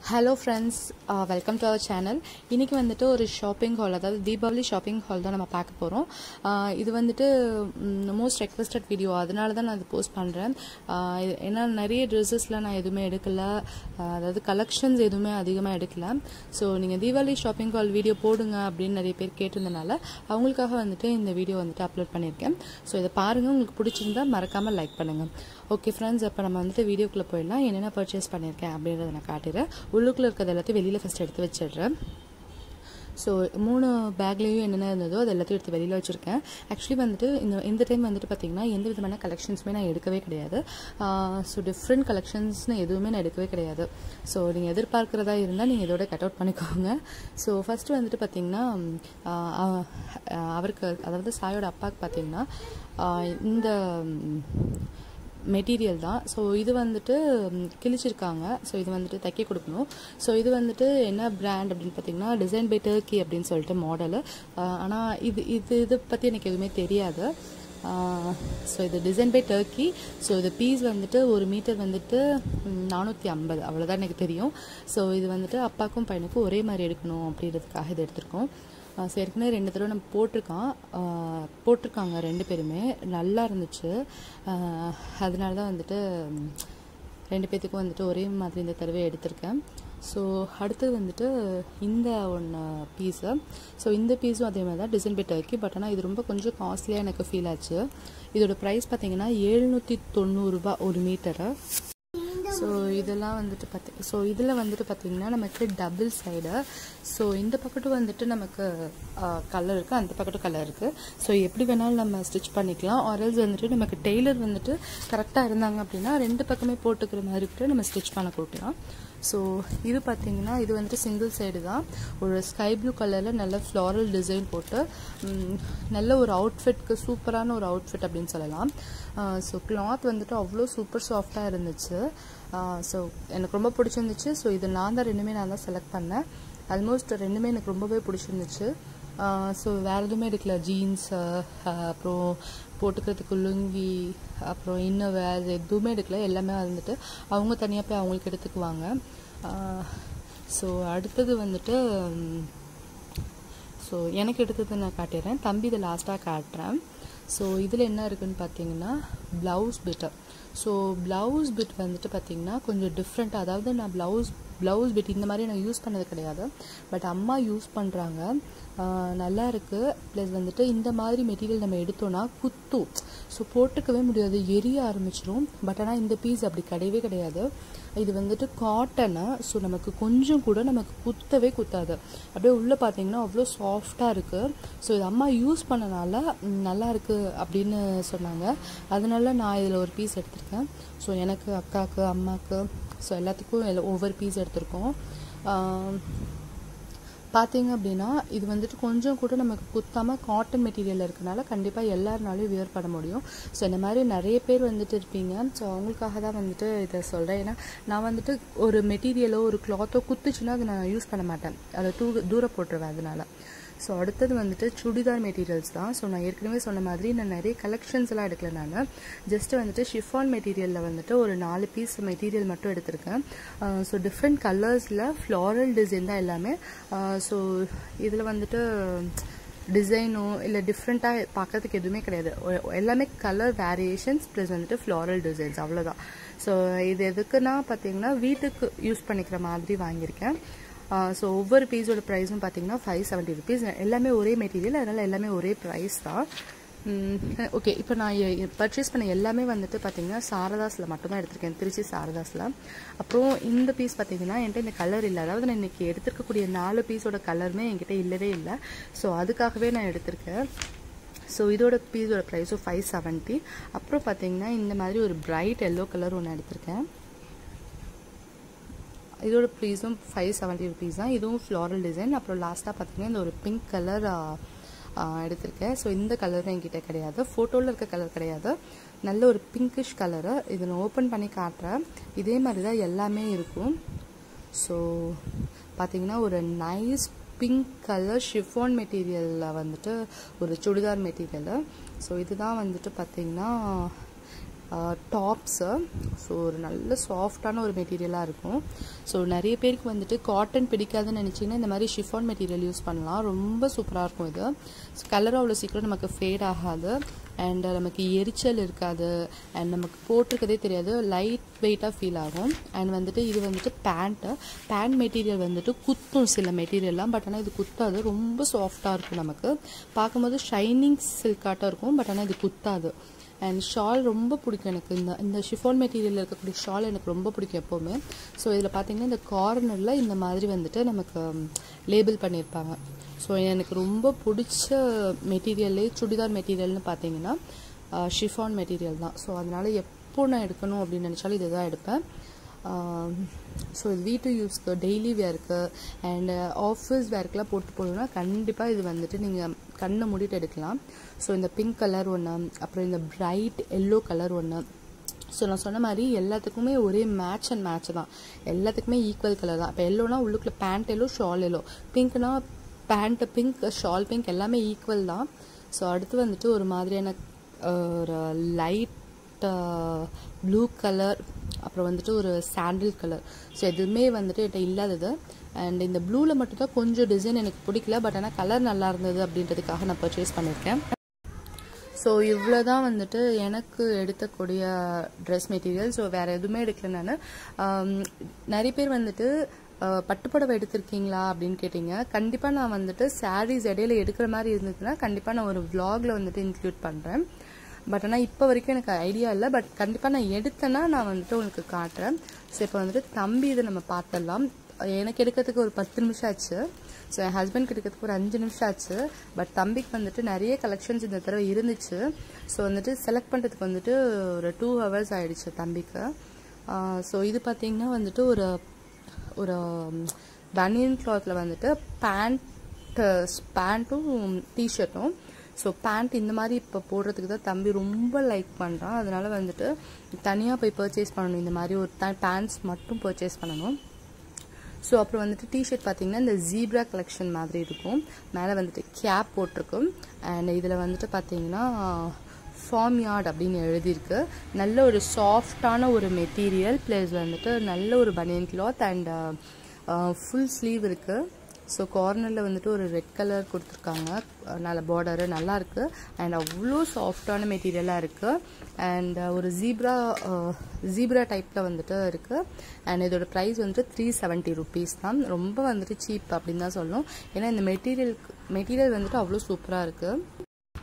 hello friends welcome to our channel இன்றைக்கி வந்துட்டு ஒரு ஷாப்பிங் ஹால் அதாவது தீபாவளி ஷாப்பிங் ஹால் தான் நம்ம பார்க்க போகிறோம் இது வந்துட்டு மோஸ்ட் ரெக்வஸ்டட் வீடியோ அதனால தான் நான் இது போஸ்ட் பண்ணுறேன் ஏன்னா நிறைய ட்ரெஸ்ஸஸ்லாம் நான் எதுவுமே எடுக்கல ஆஹ் அதாவது கலெக்ஷன்ஸ் எதுவுமே அதிகமாக எடுக்கல ஸோ நீங்கள் தீபாவளி ஷாப்பிங் ஹால் வீடியோ போடுங்க அப்படின்னு நிறைய பேர் கேட்டிருந்தனால அவங்களுக்காக வந்துட்டு இந்த வீடியோ வந்துட்டு அப்லோட் பண்ணியிருக்கேன் ஸோ இதை பாருங்கள் உங்களுக்கு பிடிச்சிருந்தா மறக்காமல் லைக் பண்ணுங்கள் ஓகே ஃப்ரெண்ட்ஸ் இப்போ நம்ம வந்துட்டு வீடியோக்குள்ளே போயிடலாம் என்னென்ன பர்ச்சேஸ் பண்ணியிருக்கேன் அப்படின்றத நான் காட்டுறேன் உள்ளுக்குள்ளே இருக்கிறது எல்லாத்தையும் வெளியில் ஃபஸ்ட் எடுத்து வச்சிடுறேன் ஸோ மூணு பேக்லேயும் என்னென்ன இருந்ததோ அது எல்லாத்தையும் எடுத்து வெளியில் வச்சுருக்கேன் ஆக்சுவலி வந்துட்டு இந்த இந்த டைம் வந்துட்டு பார்த்தீங்கன்னா எந்த விதமான கலெக்ஷன்ஸுமே நான் எடுக்கவே கிடையாது ஸோ டிஃப்ரெண்ட் கலெக்ஷன்ஸ்னு எதுவுமே நான் எடுக்கவே கிடையாது ஸோ நீங்கள் எதிர்பார்க்குறதா இருந்தால் நீங்கள் இதோட கட் அவுட் பண்ணிக்கோங்க ஸோ ஃபஸ்ட்டு வந்துட்டு பார்த்தீங்கன்னா ஆஹ் அவ- அவருக்கு அதாவது சாயோட அப்பாவுக்கு பார்த்தீங்கன்னா ஆஹ் இந்த மெட்டீரியல் தான் ஸோ இது வந்துட்டு ம், கிழிச்சிருக்காங்க ஸோ இது வந்துட்டு தைக்க கொடுக்கணும் ஸோ இது வந்துட்டு என்ன பிராண்ட் அப்படின்னு பார்த்தீங்கன்னா டிசைன் பை டர்க்கி அப்படின்னு சொல்லிட்டு மாடலு ஆனால் இது இது இதை பற்றி எனக்கு எதுவுமே தெரியாது ஸோ இது டிசைன் பை டர்க்கி ஸோ இது பீஸ் வந்துட்டு ஒரு மீட்டர் வந்துட்டு நானூற்றி ஐம்பது அவ்வளோதான் எனக்கு தெரியும் ஸோ இது வந்துட்டு அப்பாக்கும் பையனுக்கும் ஒரே மாதிரி எடுக்கணும் அப்படின்றதுக்காக இது எடுத்திருக்கோம் ஸோ ஏற்கனவே ரெண்டு தடவை நம்ம போட்டிருக்கான் ஆஹ் போட்டிருக்காங்க ரெண்டு பேருமே நல்லா இருந்துச்சு ஆஹ் அதனால தான் வந்துட்டு ம், ரெண்டு பேர்த்துக்கும் வந்துட்டு ஒரே மாதிரி இந்த தடவை எடுத்திருக்கேன் ஸோ அடுத்தது வந்துட்டு இந்த ஒன்று பீஸு ஸோ இந்த பீஸும் அதே மாதிரி தான் டிசைன் பை டர்க்கி பட் ஆனால் இது ரொம்ப கொஞ்சம் காஸ்ட்லியாக எனக்கு ஃபீல் ஆச்சு இதோட ப்ரைஸ் பார்த்தீங்கன்னா எழுநூற்றி தொண்ணூறுரூபா ஒரு மீட்டரு ஸோ இதெல்லாம் வந்துட்டு பார்த்தி ஸோ இதில் வந்துட்டு பார்த்தீங்கன்னா நமக்கு டபுள் சைடு ஸோ இந்த பக்கட்டும் வந்துட்டு நமக்கு கலர் இருக்குது அந்த பக்கட்டும் கலர் இருக்குது ஸோ எப்படி வேணாலும் நம்ம ஸ்டிச் பண்ணிக்கலாம் ஆரல்ஸ் வந்துட்டு நமக்கு டெய்லர் வந்துட்டு கரெக்டாக இருந்தாங்க அப்படின்னா ரெண்டு பக்கமே போட்டுக்கிற மாதிரி கூட நம்ம ஸ்டிச் பண்ண கொடுக்கலாம் ஸோ இது பார்த்தீங்கன்னா இது வந்துட்டு சிங்கிள் சைடு தான் ஒரு ஸ்கை ப்ளூ கலரில் நல்ல ஃப்ளாரல் டிசைன் போட்டு ம், நல்ல ஒரு அவுட்ஃபிட்க்கு சூப்பரான ஒரு அவுட்ஃபிட் அப்படின்னு சொல்லலாம் ஸோ கிளாத் வந்துட்டு அவ்வளோ சூப்பர் சாஃப்டாக இருந்துச்சு ஸோ எனக்கு ரொம்ப பிடிச்சிருந்துச்சு ஸோ இது நான் தான் ரெண்டுமே நான் தான் செலக்ட் பண்ணேன் ஆல்மோஸ்ட் ரெண்டுமே எனக்கு ரொம்பவே பிடிச்சிருந்துச்சு ஸோ வேறு எதுவுமே எடுக்கல ஜீன்ஸ் அப்புறம் போட்டுக்கிறதுக்கு லுங்கி அப்புறம் இன்னும் வேறு எதுவுமே எடுக்கல எல்லாமே வந்துட்டு அவங்க தனியாக போய் அவங்களுக்கு எடுத்துக்குவாங்க ஸோ அடுத்தது வந்துட்டு ம், ஸோ எனக்கு எடுத்தது நான் காட்டிடுறேன் தம்பி இதை லாஸ்ட்டாக காட்டுறேன் ஸோ இதில் என்ன இருக்குன்னு பார்த்தீங்கன்னா blouse bit so blouse bit வந்துட்டு பார்த்தீங்கன்னா கொஞ்சம் டிஃப்ரெண்ட்டாக அதாவது நான் ப்ளவுஸ் ப்ளவுஸ் பிட் இந்த மாதிரி நான் யூஸ் பண்ணது கிடையாது பட் அம்மா யூஸ் பண்ணுறாங்க நல்லா இருக்குது ப்ளஸ் வந்துட்டு இந்த மாதிரி மெட்டீரியல் நம்ம எடுத்தோன்னா குத்தும் ஸோ போட்டுக்கவே முடியாது எரிய ஆரம்பிச்சிரும் பட் ஆனால் இந்த பீஸ் அப்படி கிடையவே கிடையாது இது வந்துட்டு காட்டனு ஸோ நமக்கு கொஞ்சம் கூட நமக்கு குத்தவே குத்தாது அப்படியே உள்ளே பார்த்தீங்கன்னா அவ்வளோ சாஃப்டாக இருக்குது ஸோ இது அம்மா யூஸ் பண்ணனால ம், நல்லா இருக்குது அப்படின்னு சொன்னாங்க அதனால நான் இதில் ஒரு பீஸ் எடுத்திருக்கேன் ஸோ எனக்கு அக்காவுக்கு அம்மாவுக்கு ஸோ எல்லாத்துக்கும் எல்லா ஒவ்வொரு பீஸ் எடுத்திருக்கோம் ஆம், பார்த்தீங்க அப்படின்னா இது வந்துட்டு கொஞ்சம் கூட நமக்கு குத்தாமல் காட்டன் மெட்டீரியல் இருக்கனால கண்டிப்பாக எல்லாருனாலையும் வியர் பண்ண முடியும் ஸோ இந்த மாதிரி நிறைய பேர் வந்துட்டு இருப்பீங்க ஸோ அவங்களுக்காக தான் வந்துட்டு இதை சொல்கிறேன் ஏன்னா நான் வந்துட்டு ஒரு மெட்டீரியலோ ஒரு கிளாத்தோ குத்துச்சுன்னா அதை நான் யூஸ் பண்ண மாட்டேன் அதை தூ தூர போட்டுருவேன் அதனால ஸோ அடுத்தது வந்துட்டு சுடிதார் மெட்டீரியல்ஸ் தான் ஸோ நான் ஏற்கனவே சொன்ன மாதிரி நான் நிறைய கலெக்ஷன்ஸ் எல்லாம் எடுக்கல நான் ஜஸ்ட் வந்துட்டு ஷிஃபான் மெட்டீரியலில் வந்துட்டு ஒரு நாலு பீஸ் மெட்டீரியல் மட்டும் எடுத்திருக்கேன் ஸோ டிஃப்ரெண்ட் கலர்ஸில் ஃப்ளாரல் டிசைன் தான் எல்லாமே ஸோ இதில் வந்துட்டு டிசைனோ இல்லை டிஃப்ரெண்ட்டாக பார்க்கறதுக்கு எதுவுமே கிடையாது ஒ- எல்லாமே கலர் வேரியேஷன்ஸ் ப்ளஸ் வந்துட்டு ஃப்ளாரல் டிசைன்ஸ் அவ்வளோதான் ஸோ இது எதுக்குன்னா பார்த்தீங்கன்னா வீட்டுக்கு யூஸ் பண்ணிக்கிற மாதிரி வாங்கியிருக்கேன் ஸோ ஒவ்வொரு பீஸோட ப்ரைஸும் பார்த்தீங்கன்னா ஃபைவ் செவன்ட்டி ருபீஸ் எல்லாமே ஒரே மெட்டீரியல் அதனால் எல்லாமே ஒரே ப்ரைஸ் தான் ஓகே இப்போ நான் பர்ச்சேஸ் பண்ண எல்லாமே வந்துட்டு பார்த்தீங்கன்னா சாரதாஸில் மட்டும்தான் எடுத்திருக்கேன் திருச்சி சாரதாஸில் அப்புறம் இந்த பீஸ் பார்த்தீங்கன்னா என்கிட்ட இந்த கலர் இல்லை அதாவது நான் இன்னைக்கு எடுத்திருக்கக்கூடிய நாலு பீஸோட கலருமே என்கிட்ட இல்லவே இல்லை ஸோ அதுக்காகவே நான் எடுத்திருக்கேன் ஸோ இதோட பீஸோட ப்ரைஸும் ஃபைவ் செவன்ட்டி அப்புறம் பார்த்தீங்கன்னா இந்த மாதிரி ஒரு பிரைட் எல்லோ கலர் ஒன்று எடுத்திருக்கேன் இதோட ப்ரைஸும் ஃபைவ் செவன்ட்டி ருபீஸ் தான் இதுவும் ஃப்ளாரல் டிசைன் அப்புறம் லாஸ்ட்டாக பார்த்தீங்கன்னா இந்த ஒரு பிங்க் கலர் எடுத்திருக்கேன் ஸோ இந்த கலர் என்கிட்ட கிடையாது ஃபோட்டோவில் இருக்க கலர் கிடையாது நல்ல ஒரு பிங்கிஷ் கலரு இதை நான் ஓப்பன் பண்ணி காட்டுறேன் இதே மாதிரி தான் எல்லாமே இருக்கும் ஸோ பார்த்தீங்கன்னா ஒரு நைஸ் பிங்க் கலர் ஷிஃபான் மெட்டீரியலில் வந்துட்டு ஒரு சுடிதார் மெட்டீரியலு ஸோ இதுதான் வந்துட்டு பார்த்தீங்கன்னா டாப்ஸு ஸோ ஒரு நல்ல சாஃப்டான ஒரு மெட்டீரியலாக இருக்கும் ஸோ நிறைய பேருக்கு வந்துட்டு காட்டன் பிடிக்காதுன்னு நினச்சிங்கன்னா இந்த மாதிரி ஷிஃபான் மெட்டீரியல் யூஸ் பண்ணலாம் ரொம்ப சூப்பராக இருக்கும் இது ஸோ கலரும் அவ்வளோ சீக்கிரம் நமக்கு ஃபேட் ஆகாது அண்ட் நமக்கு எரிச்சல் இருக்காது அண்ட் நமக்கு போட்டிருக்கதே தெரியாது லைட் வெயிட்டாக ஃபீல் ஆகும் அண்ட் வந்துட்டு இது வந்துட்டு பேண்ட்டு பேண்ட் மெட்டீரியல் வந்துட்டு குத்தும் சில மெட்டீரியல்லாம் பட் ஆனால் இது குத்தாது ரொம்ப சாஃப்டாக இருக்கும் நமக்கு பார்க்கும்போது ஷைனிங் சில்காட்டாக இருக்கும் பட் ஆனால் இது குத்தாது அண்ட் ஷால் ரொம்ப பிடிக்கும் எனக்கு இந்த இந்த ஷிஃபான் மெட்டீரியலில் இருக்கக்கூடிய ஷால் எனக்கு ரொம்ப பிடிக்கும் எப்போவுமே ஸோ இதில் பார்த்தீங்கன்னா இந்த கார்னரில் இந்த மாதிரி வந்துட்டு நமக்கு லேபிள் பண்ணியிருப்பாங்க ஸோ எனக்கு ரொம்ப பிடிச்ச மெட்டீரியல்லே சுடிதார் மெட்டீரியல்னு பார்த்தீங்கன்னா ஷிஃபான் மெட்டீரியல் தான் ஸோ அதனால் எப்போ நான் எடுக்கணும் அப்படின்னு நினச்சாலும் இதை தான் எடுப்பேன் ஸோ இது வீட்டு யூஸ்க்கு டெய்லி வேருக்கு அண்ட் ஆஃபீஸ் வேர்க்கெலாம் போட்டு போகணுன்னா கண்டிப்பாக இது வந்துட்டு நீங்கள் கண்ணை மூடிட்டு எடுக்கலாம் ஸோ இந்த பிங்க் கலர் ஒன்று அப்புறம் இந்த பிரைட் எல்லோ கலர் ஒன்று ஸோ நான் சொன்ன மாதிரி எல்லாத்துக்குமே ஒரே மேட்ச் அண்ட் மேட்ச் தான் எல்லாத்துக்குமே ஈக்குவல் கலர் தான் இப்போ எல்லோனா உள்ளுக்குள்ள பேண்ட் எல்லோ ஷால் எல்லோ பிங்க்னா பேண்ட் பிங்க் ஷால் பிங்க் எல்லாமே ஈக்குவல் தான் ஸோ அடுத்து வந்துட்டு ஒரு மாதிரியான ஒரு லைட் ப்ளூ கலர் அப்புறம் வந்துட்டு ஒரு சாண்டில் கலர் ஸோ எதுவுமே வந்துட்டு என்கிட்ட இல்லாதது அண்ட் இந்த ப்ளூவில் மட்டும்தான் கொஞ்சம் டிசைன் எனக்கு பிடிக்கல பட் ஆனால் கலர் நல்லா இருந்தது அப்படின்றதுக்காக நான் பர்ச்சேஸ் பண்ணியிருக்கேன் ஸோ இவ்வளோ தான் வந்துட்டு எனக்கு எடுக்கக்கூடிய ட்ரெஸ் மெட்டீரியல் ஸோ வேறு எதுவுமே எடுக்கல நான் நிறைய பேர் வந்துட்டு பட்டுப்புடவை எடுத்திருக்கீங்களா அப்படின்னு கேட்டிங்க கண்டிப்பாக நான் வந்துட்டு சாரீஸ் இடையில எடுக்கிற மாதிரி இருந்ததுன்னா கண்டிப்பாக நான் ஒரு விலாகில் வந்துட்டு இன்க்ளூட் பண்ணுறேன் பட் ஆனால் இப்போ வரைக்கும் எனக்கு ஐடியா இல்லை பட் கண்டிப்பாக நான் எடுத்தேன்னா நான் வந்துட்டு உங்களுக்கு காட்டுறேன் ஸோ இப்போ வந்துட்டு தம்பி இதை நம்ம பார்த்துடலாம் எனக்கு எடுக்கிறதுக்கு ஒரு பத்து நிமிஷம் ஆச்சு ஸோ என் ஹஸ்பண்ட் எடுக்கிறதுக்கு ஒரு அஞ்சு நிமிஷம் ஆச்சு பட் தம்பிக்கு வந்துட்டு நிறைய கலெக்ஷன்ஸ் இந்த தடவை இருந்துச்சு ஸோ வந்துட்டு செலக்ட் பண்ணுறதுக்கு வந்துட்டு ஒரு டூ ஹவர்ஸ் ஆயிடுச்சு தம்பிக்கு ஸோ இது பார்த்தீங்கன்னா வந்துட்டு ஒரு ஒரு பனியன் கிளாத்தில் வந்துட்டு பேண்ட் பேண்ட்டும் டிஷர்ட்டும் ஸோ பேண்ட் இந்த மாதிரி இப்போ போடுறதுக்கு தான் தம்பி ரொம்ப லைக் பண்ணுறான் அதனால வந்துட்டு தனியாக போய் பர்ச்சேஸ் பண்ணணும் இந்த மாதிரி ஒரு த பேண்ட்ஸ் மட்டும் பர்ச்சேஸ் பண்ணணும் ஸோ அப்புறம் வந்துட்டு டிஷர்ட் பார்த்தீங்கன்னா இந்த ஜீப்ரா கலெக்ஷன் மாதிரி இருக்கும் மேலே வந்துட்டு கேப் போட்டிருக்கும் அண்ட் இதில் வந்துட்டு பார்த்தீங்கன்னா ஃபார்ம் யார்ட் அப்படின்னு எழுதியிருக்கு நல்ல ஒரு சாஃப்டான ஒரு மெட்டீரியல் ப்ளஸ் வந்துட்டு நல்ல ஒரு பனியன் கிளாத் அண்ட் ஃபுல் ஸ்லீவ் இருக்குது ஸோ கார்னரில் வந்துட்டு ஒரு ரெட் கலர் கொடுத்துருக்காங்க நல்ல பார்டரு நல்லாயிருக்கு அண்ட் அவ்வளோ சாஃப்டான மெட்டீரியலாக இருக்குது அண்ட் ஒரு ஜீப்ரா ஜீப்ரா டைப்பில் வந்துட்டு இருக்குது அண்ட் இதோட ப்ரைஸ் வந்துட்டு த்ரீ செவன்ட்டி ருபீஸ் தான் ரொம்ப வந்துட்டு சீப் அப்படின்னு தான் சொல்லணும் ஏன்னா இந்த மெட்டீரியல் மெட்டீரியல் வந்துட்டு அவ்வளோ சூப்பராக இருக்குது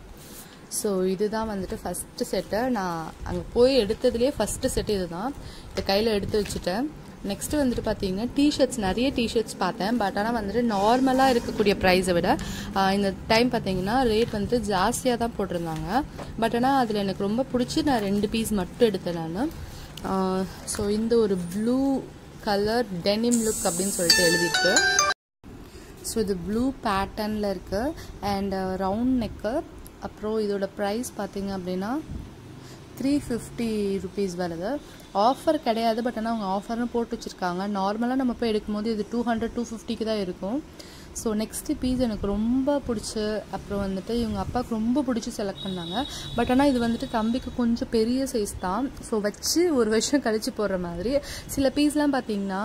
ஸோ இதுதான் வந்துட்டு ஃபஸ்ட்டு செட்டு நான் அங்கே போய் எடுத்ததுலேயே ஃபஸ்ட்டு செட்டு இது தான் இதை கையில் எடுத்து வச்சுட்டேன் நெக்ஸ்ட்டு வந்துட்டு பார்த்தீங்கன்னா டிஷர்ட்ஸ் நிறைய டிஷர்ட்ஸ் பார்த்தேன் பட் ஆனால் வந்துட்டு நார்மலாக இருக்கக்கூடிய ப்ரைஸை விட இந்த டைம் பார்த்தீங்கன்னா ரேட் வந்துட்டு ஜாஸ்தியாக தான் போட்டிருந்தாங்க பட் ஆனால் அதில் எனக்கு ரொம்ப பிடிச்சி நான் ரெண்டு பீஸ் மட்டும் எடுத்தேன் நான் ஸோ இந்த ஒரு ப்ளூ கலர் டெனிம் லுக் அப்படின்னு சொல்லிட்டு எழுதியிருக்கு ஸோ இது ப்ளூ பேட்டர்னில் இருக்குது அண்ட் ரவுண்ட் நெக்கு அப்புறம் இதோட ப்ரைஸ் பார்த்தீங்க அப்படின்னா த்ரீ ஃபிஃப்டி ருபீஸ் வருது ஆஃபர் கிடையாது பட் ஆனால் அவங்க ஆஃபர்னு போட்டு வச்சுருக்காங்க நார்மலாக நம்ம போய் எடுக்கும்போது இது டூ ஹண்ட்ரட் டூ ஃபிஃப்டிக்கு தான் இருக்கும் ஸோ நெக்ஸ்ட்டு பீஸ் எனக்கு ரொம்ப பிடிச்சி அப்புறம் வந்துட்டு இவங்க அப்பாவுக்கு ரொம்ப பிடிச்சி செலக்ட் பண்ணாங்க பட் ஆனால் இது வந்துட்டு தம்பிக்கு கொஞ்சம் பெரிய சைஸ் தான் ஸோ வச்சு ஒரு வருஷம் கழித்து போடுற மாதிரி சில பீஸ்லாம் பார்த்தீங்கன்னா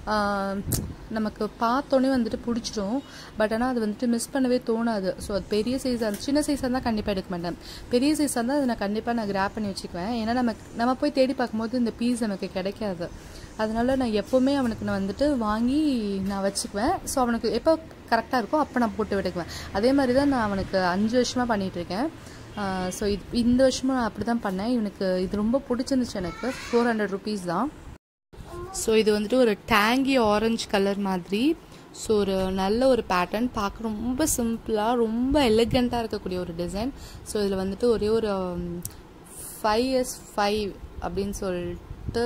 நமக்கு பார்த்தோன்னே வந்துட்டு பிடிச்சிரும் பட் ஆனால் அது வந்துட்டு மிஸ் பண்ணவே தோணாது ஸோ அது பெரிய சைஸாக சின்ன சைஸாக இருந்தால் கண்டிப்பாக எடுக்க மாட்டேன் பெரிய சைஸாக இருந்தால் அதை நான் கண்டிப்பாக நான் கிராப் பண்ணி வச்சுக்குவேன் ஏன்னா நமக்கு நம்ம போய் தேடி பார்க்கும்போது இந்த பீஸ் நமக்கு கிடைக்காது அதனால நான் எப்போவுமே அவனுக்கு நான் வந்துட்டு வாங்கி நான் வச்சுக்குவேன் ஸோ அவனுக்கு எப்போ கரெக்டாக இருக்கோ அப்போ நான் போட்டு விட்டுக்குவேன் அதே மாதிரி தான் நான் அவனுக்கு அஞ்சு வருஷமாக பண்ணிகிட்ருக்கேன் ஸோ இது இந்த வருஷமும் நான் அப்படி தான் பண்ணேன் இவனுக்கு இது ரொம்ப பிடிச்சிருந்துச்சு எனக்கு ஃபோர் ஹண்ட்ரட் ருபீஸ் தான் ஸோ இது வந்துட்டு ஒரு டேங்கி ஆரஞ்சு கலர் மாதிரி ஸோ ஒரு நல்ல ஒரு பேட்டர்ன் பார்க்க ரொம்ப சிம்பிளாக ரொம்ப எலிகண்ட்டாக இருக்கக்கூடிய ஒரு டிசைன் ஸோ இதில் வந்துட்டு ஒரே ஒரு ஃபைவ் எஸ் ஃபைவ் அப்படின்னு சொல்லிட்டு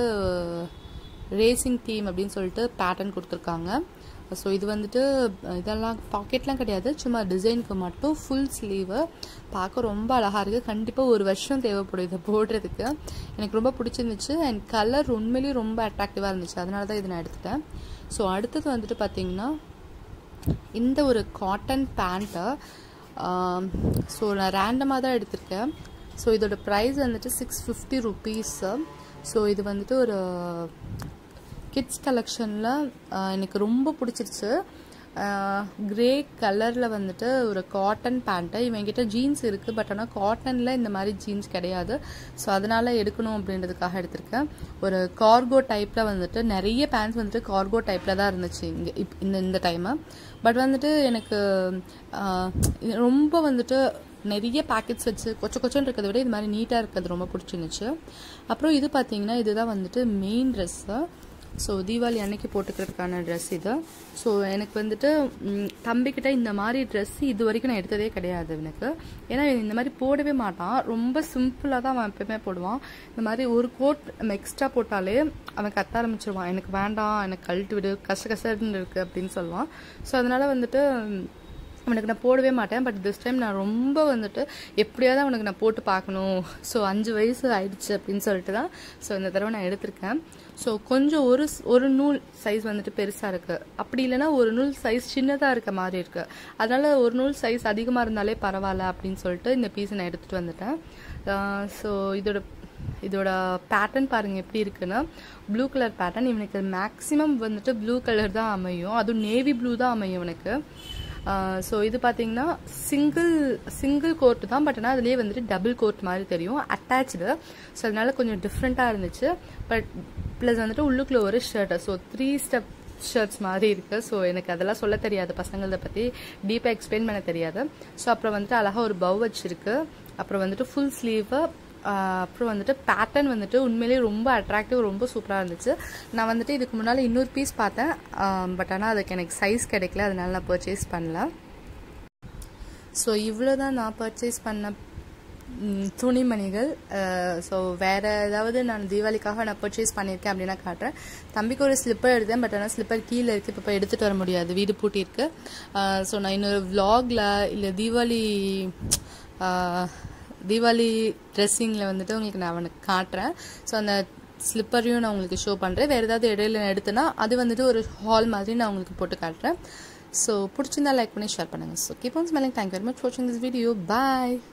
ரேசிங் டீம் அப்படின்னு சொல்லிட்டு பேட்டர்ன் கொடுத்துருக்காங்க ஸோ இது வந்துட்டு இதெல்லாம் பாக்கெட்லாம் கிடையாது சும்மா டிசைனுக்கு மட்டும் ஃபுல் ஸ்லீவு பார்க்க ரொம்ப அழகாக இருக்குது கண்டிப்பாக ஒரு வருஷம் தேவைப்படும் இதை போடுறதுக்கு எனக்கு ரொம்ப பிடிச்சிருந்துச்சு அண்ட் கலர் உண்மையிலேயும் ரொம்ப அட்ராக்டிவாக இருந்துச்சு அதனால தான் இதை நான் எடுத்துட்டேன் ஸோ அடுத்தது வந்துட்டு பார்த்திங்கன்னா இந்த ஒரு காட்டன் பேண்ட்டை ஸோ நான் ரேண்டமாக தான் எடுத்திருக்கேன் ஸோ இதோட ப்ரைஸ் வந்துட்டு சிக்ஸ் ஃபிஃப்டி ருபீஸு ஸோ இது வந்துட்டு ஒரு கிட்ஸ் கலெக்ஷனில் எனக்கு ரொம்ப பிடிச்சிருச்சு க்ரே கலரில் வந்துட்டு ஒரு காட்டன் பேண்ட்டு இவங்கிட்ட ஜீன்ஸ் இருக்குது பட் ஆனால் காட்டனில் இந்த மாதிரி ஜீன்ஸ் கிடையாது ஸோ அதனால் எடுக்கணும் அப்படின்றதுக்காக எடுத்திருக்கேன் ஒரு கார்கோ டைப்பில் வந்துட்டு நிறைய பேண்ட்ஸ் வந்துட்டு கார்கோ டைப்பில் தான் இருந்துச்சு இங்கே இப் இந்த இந்த டைமு பட் வந்துட்டு எனக்கு ரொம்ப வந்துட்டு நிறைய பேக்கெட்ஸ் வச்சு கொச்ச கொச்சன்னு இருக்கிறத விட இது மாதிரி நீட்டாக இருக்கிறது ரொம்ப பிடிச்சிருந்துச்சு அப்புறம் இது பார்த்தீங்கன்னா இதுதான் வந்துட்டு மெயின் ட்ரெஸ்ஸு ஸோ தீபாவளி அன்னைக்கு போட்டுக்கிறதுக்கான ட்ரெஸ் இது ஸோ எனக்கு வந்துட்டு தம்பிக்கிட்ட இந்த மாதிரி ட்ரெஸ் இது வரைக்கும் நான் எடுத்ததே கிடையாது எனக்கு ஏன்னா இந்த மாதிரி போடவே மாட்டான் ரொம்ப சிம்பிளாக தான் அவன் எப்பயுமே போடுவான் இந்த மாதிரி ஒரு கோட் நம்ம எக்ஸ்ட்ரா போட்டாலே அவன் கத்த ஆரம்பிச்சிருவான் எனக்கு வேண்டாம் எனக்கு கழட்டு விடு கஷ்ட கஷ்டன்னு இருக்குது அப்படின்னு சொல்லுவான் ஸோ அதனால் வந்துட்டு அவனுக்கு நான் போடவே மாட்டேன் பட் திஸ் டைம் நான் ரொம்ப வந்துட்டு எப்படியாவது அவனுக்கு நான் போட்டு பார்க்கணும் ஸோ அஞ்சு வயசு ஆயிடுச்சு அப்படின்னு சொல்லிட்டு தான் ஸோ இந்த தடவை நான் எடுத்திருக்கேன் ஸோ கொஞ்சம் ஒரு ஒரு நூல் சைஸ் வந்துட்டு பெருசாக இருக்குது அப்படி இல்லைன்னா ஒரு நூல் சைஸ் சின்னதாக இருக்க மாதிரி இருக்குது அதனால் ஒரு நூல் சைஸ் அதிகமாக இருந்தாலே பரவாயில்ல அப்படின்னு சொல்லிட்டு இந்த பீஸை நான் எடுத்துகிட்டு வந்துட்டேன் ஸோ இதோட இதோட பேட்டர்ன் பாருங்கள் எப்படி இருக்குன்னா ப்ளூ கலர் பேட்டர்ன் இவனுக்கு மேக்ஸிமம் வந்துட்டு ப்ளூ கலர் தான் அமையும் அதுவும் நேவி ப்ளூ தான் அமையும் இவனுக்கு ஸோ இது பார்த்தீங்கன்னா சிங்கிள் சிங்கிள் கோட் தான் பட் ஆனால் அதுலேயே வந்துட்டு டபுள் கோட் மாதிரி தெரியும் அட்டாச்சு ஸோ அதனால கொஞ்சம் டிஃப்ரெண்ட்டாக இருந்துச்சு பட் ப்ளஸ் வந்துட்டு உள்ளுக்குள்ள ஒரு shirt so three step shirts மாதிரி இருக்குது ஸோ எனக்கு அதெல்லாம் சொல்ல தெரியாது பசங்களை பற்றி டீப்பாக எக்ஸ்பிளைன் பண்ண தெரியாது ஸோ அப்புறம் வந்துட்டு அழகாக ஒரு பவ் வச்சிருக்கு அப்புறம் வந்துட்டு ஃபுல் ஸ்லீவு அப்புறம் வந்துட்டு பேட்டர்ன் வந்துட்டு உண்மையிலேயே ரொம்ப அட்ராக்டிவ் ரொம்ப சூப்பராக இருந்துச்சு நான் வந்துட்டு இதுக்கு முன்னால் இன்னொரு பீஸ் பார்த்தேன் பட் ஆனால் அதுக்கு எனக்கு சைஸ் கிடைக்கல அதனால நான் பர்ச்சேஸ் பண்ணல ஸோ இவ்வளோ தான் நான் பர்ச்சேஸ் பண்ண துணிமணிகள் ஸோ வேறு ஏதாவது நான் தீபாவளிக்காக நான் பர்ச்சேஸ் பண்ணியிருக்கேன் அப்படின்னா காட்டுறேன் தம்பிக்கு ஒரு ஸ்லிப்பர் எடுத்தேன் பட் ஆனால் ஸ்லிப்பர் கீழே இருக்குது இப்போ எடுத்துகிட்டு வர முடியாது வீடு பூட்டியிருக்கு ஸோ நான் இன்னொரு விலாகில் இல்லை தீபாவளி தீபாவளி ட்ரெஸ்ஸிங்கில் வந்துட்டு உங்களுக்கு நான் அவனுக்கு காட்டுறேன் ஸோ அந்த ஸ்லிப்பரையும் நான் உங்களுக்கு ஷோ பண்ணுறேன் வேறு ஏதாவது இடையில எடுத்தேன்னா அது வந்துட்டு ஒரு ஹால் மாதிரி நான் உங்களுக்கு போட்டு காட்டுறேன் ஸோ பிடிச்சிருந்தா லைக் பண்ணி ஷேர் பண்ணுங்கள் so keep on smelling thank very much வாட்சிங் திஸ் வீடியோ பாய்